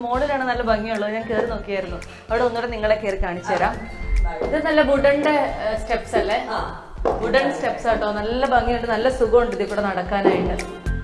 മോളിലാണ് നല്ല ഭംഗിയുള്ളത് ഞാൻ കയറി നോക്കിയായിരുന്നു അവിടെ ഒന്നുകൂടെ നിങ്ങളെ കയറി കാണിച്ചു തരാം ഇത് നല്ല വുഡന്റെ സ്റ്റെപ്സ് അല്ലേ വുഡൻ സ്റ്റെപ്സ് ആട്ടോ നല്ല ഭംഗിയുണ്ട് നല്ല സുഖമുണ്ട് ഇതിൽ കൂടെ നടക്കാനായിട്ട്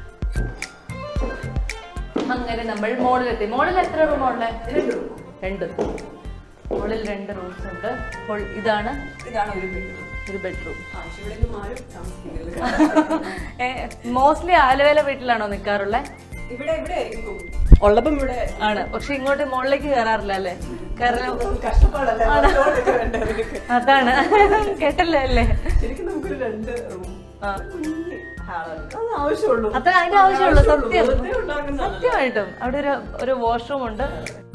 അങ്ങനെ നമ്മൾ മോളിലെത്തി മോളിൽ എത്ര റൂമുള്ളേ രണ്ട് മുകളിൽ രണ്ട് റൂംസ് ഉണ്ട് അപ്പോൾ ഇതാണ് ഇതാണ് ഒരു ബെഡ്റൂം ഒരു ബെഡ്റൂം ആശുപത്രിയിലും ആരും താമസിക്കുന്നത് മോസ്റ്റ്ലി ആലുവേല വീട്ടിലാണോ നിൽക്കാറുള്ളത് ഇവിടെ ഇവിടെ ആയിരിക്കും ഉള്ളപ്പം ഇവിടെ ആണ് പക്ഷെ ഇങ്ങോട്ട് മുകളിലേക്ക് കയറാറില്ല അല്ലേ കാരണം കഷ്ടപ്പാടല്ലേ അതുകൊണ്ടൊക്കെ വേണ്ടേ നിനക്ക്? അതാണ് കേട്ടല്ലേ അല്ലേ ശരിക്കും നമുക്കൊരു രണ്ട് റൂം ആ. കുഞ്ഞ് ഹാളാണ് അത് ആവശ്യമുള്ളൂ അത്ര അതിന്റെ ആവശ്യമുള്ളൂ സത്യം വെറുതെ ഉണ്ടാക്കുന്നതാണ്. സത്യമായിട്ടും അവിടെ ഒരു ഒരു വാഷ്റൂം ഉണ്ട്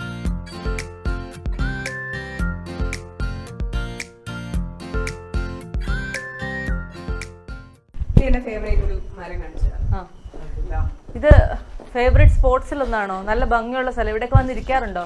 ഇത് എന്റെ ഫേവറേറ്റ് ഒരു മരം കാണിച്ചു ആ ഇത് ഫേവറേറ്റ് സ്പോർട്സിൽ ഒന്നാണോ നല്ല ഭംഗിയുള്ള സ്ഥലം ഇവിടെയൊക്കെ വന്നിരിക്കാറുണ്ടോ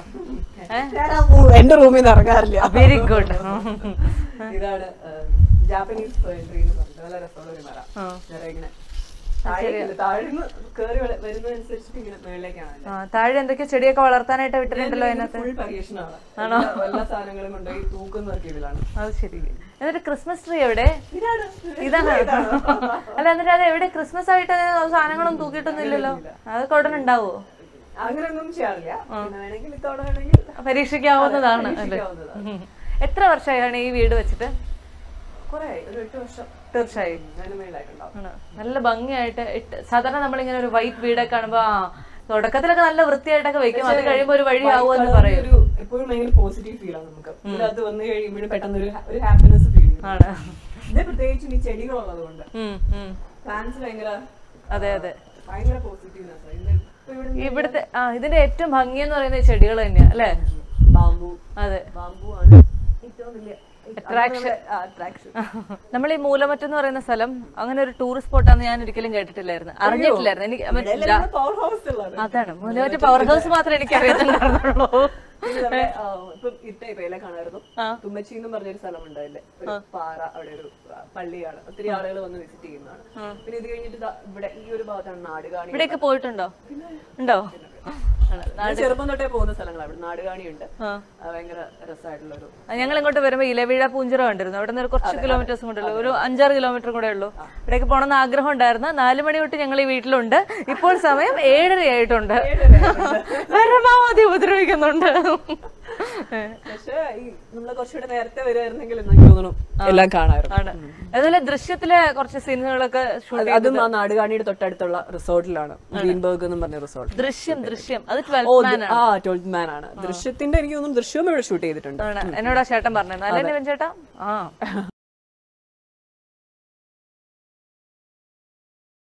എന്റെ റൂമിൽ നിന്ന് ഇറങ്ങാറില്ല വെരി ഗുഡ് ഇതാണ് ജാപ്പനീസ് പോയട്രി എന്ന് പറഞ്ഞിട്ട് നല്ല രസമുള്ള ഒരു മരം ആ. വേറെ ഇങ്ങനെ താഴേക്കില്ല താഴ്ന്ന് കേറി വ- വരുന്നതനുസരിച്ചിട്ട് ഇങ്ങനെ മേളിലേക്കാണ് താഴെ എന്തൊക്കെയോ ചെടിയൊക്കെ വളർത്താനായിട്ട് വിട്ടിട്ടുണ്ടല്ലോ അതിനകത്ത് ഫുൾ പരീക്ഷണമാണ് എല്ലാ- എല്ലാ സാധനങ്ങളും കൊണ്ടുപോയി തൂക്കുന്നൊക്കെ ഇതിലാണ് അത് ശരി എന്നിട്ട് ക്രിസ്മസ് ട്രീ എവിടെ ഇതാണ് ഇതാണ് അല്ല എന്നിട്ട് അത് എവിടെ ക്രിസ്മസ് ആയിട്ട് സാധനങ്ങളൊന്നും തൂക്കിയിട്ടൊന്നും ഇല്ലല്ലോ അതൊക്കെ ഉടനെ ഉണ്ടാവോ അങ്ങനെയൊന്നും ചെയ്യാറില്ല പിന്നെ വേണമെങ്കിൽ ഇത്തവണ വേണമെങ്കിൽ പരീക്ഷിക്കാവുന്നതാണ് അല്ലേ പരീക്ഷിക്കാവുന്നതാണ്. ഉം. എത്ര വർഷമായാണ് ഈ വീട് വെച്ചിട്ട് കുറെ ഒരു എട്ട് വർഷം തീർച്ചയായും അതിന് മേലായിട്ടുണ്ടാവും ആണ്. നല്ല ഭംഗിയായിട്ട് ഇട്ട് സാധാരണ നമ്മളിങ്ങനെ ഒരു വൈറ്റ് വീടൊക്കെ കാണുമ്പോ ആ തുടക്കത്തിലൊക്കെ നല്ല വൃത്തിയായിട്ടൊക്കെ വെക്കും അത് കഴിയുമ്പോ ഒരു വഴി ആവുമെന്ന് പറയും ഒരു എപ്പോഴും ഭയങ്കര പോസിറ്റീവ് ഫീൽ ആണ് നമുക്ക് ഇതിനകത്ത് വന്നു കഴിയുമ്പോഴും പെട്ടെന്ന് ഒരു ഒരു ഹാപ്പിനെസ് ഫീൽ ചെയ്യും ആണ് ഇത് പ്രത്യേകിച്ചും ഈ ചെടികളുള്ളത് കൊണ്ട് ഉം, ഉം. പ്ലാന്റ്സ് ഭയങ്കര അതെ അതെ ഭയങ്കര പോസിറ്റീവ്നെസ് ഇതിന്റെ ഇപ്പൊ ഇവിടെ ഇവിടുത്തെ ആ ഇതിന്റെ ഏറ്റവും ഭംഗി എന്ന് പറയുന്നത് ചെടികൾ തന്നെയാ അല്ലേ ബാമ്പു അതെ ബാമ്പു ആണ് ഏറ്റവും വലിയ Attraction. അട്രാക്ഷൻ നമ്മൾ ഈ മൂലമറ്റം എന്ന് പറയുന്ന സ്ഥലം അങ്ങനെ ഒരു ടൂറിസ്റ്റ് സ്പോട്ടാന്ന് ഞാൻ ഒരിക്കലും കേട്ടിട്ടില്ലായിരുന്നു അറിഞ്ഞിട്ടില്ലായിരുന്നു എനിക്ക് അവൻ രാ- പവർ ഹൗസ് ഉള്ളത് അതാണ് മൂലമറ്റം പവർ ഹൗസ് മാത്രമേ എനിക്ക് അറിയത്തുണ്ടായിരുന്നുള്ളൂ ഇത് നമ്മുടെ, ആ, ഇപ്പം ഇട്ട പേല കാണായിരുന്നു ആ. തുമ്മച്ചി എന്ന് പറഞ്ഞൊരു സ്ഥലമുണ്ട് അതിന്റെ ഒരു പാറ അവിടെ ഒരു ആ, പള്ളിയാണ് ഒത്തിരി ആളുകൾ വന്ന് വിസിറ്റ് ചെയ്യുന്നതാണ് പിന്നെ ഇത് കഴിഞ്ഞിട്ട് ദാ ഇവിടെ ഈ ഒരു ഭാഗത്താണ് നാടുകാണി ഇവിടെയൊക്കെ പോയിട്ടുണ്ടോ ഉണ്ടോ ആണ്. ഞാൻ ചെറുപ്പം തൊട്ടേ പോകുന്ന സ്ഥലങ്ങളാണ് ഇവിടെ നാടുകാണിയുണ്ട് ആ. ആ, ഭയങ്കര രസമായിട്ടുള്ള ഒരു ഞങ്ങൾ ഇങ്ങോട്ട് വരുമ്പോ ഇലവീഴ പൂഞ്ചിറ കണ്ടിരുന്നു അവിടെ നിന്ന് ഒരു കുറച്ച് കിലോമീറ്റേഴ്സ് കൂടെ ഉള്ളൂ ഒരു അഞ്ചാറ് കിലോമീറ്റർ കൂടെ ഉള്ളൂ ഇവിടേക്ക് പോകണമെന്ന് ആഗ്രഹം ഉണ്ടായിരുന്നു നാല് മണി തൊട്ട് ഞങ്ങൾ ഈ വീട്ടിലുണ്ട് ഇപ്പോൾ സമയം ഏഴര ആയിട്ടുണ്ട് പരമാവധി ഉപദ്രവിക്കുന്നുണ്ട് പക്ഷേ ഈ നമ്മള് കുറച്ചുകൂടെ നേരത്തെ വരുമായിരുന്നെങ്കിൽ എനിക്ക് തോന്നുന്നു എല്ലാം കാണാമായിരുന്നു ആണ് അതുപോലെ ദൃശ്യത്തിലെ കുറച്ച് സീനുകളൊക്കെ ഷൂട്ട് അതും ആ നാടുകാണിയുടെ തൊട്ടടുത്തുള്ള റിസോർട്ടിലാണ് ഗ്രീൻബർഗ് എന്ന് പറഞ്ഞ റിസോർട്ട് ദൃശ്യം ദൃശ്യം അത് ഓ ട്വൽത്ത് മാൻ ആ ട്വൽത്ത് മാൻ ആണ് ദൃശ്യത്തിന്റെ എനിക്ക് തോന്നുന്നു ദൃശ്യവും ഇവിടെ ഷൂട്ട് ചെയ്തിട്ടുണ്ട് ആണ് എന്നോട് ആ ചേട്ടൻ പറഞ്ഞത് അല്ലേ ചേട്ടാ ആ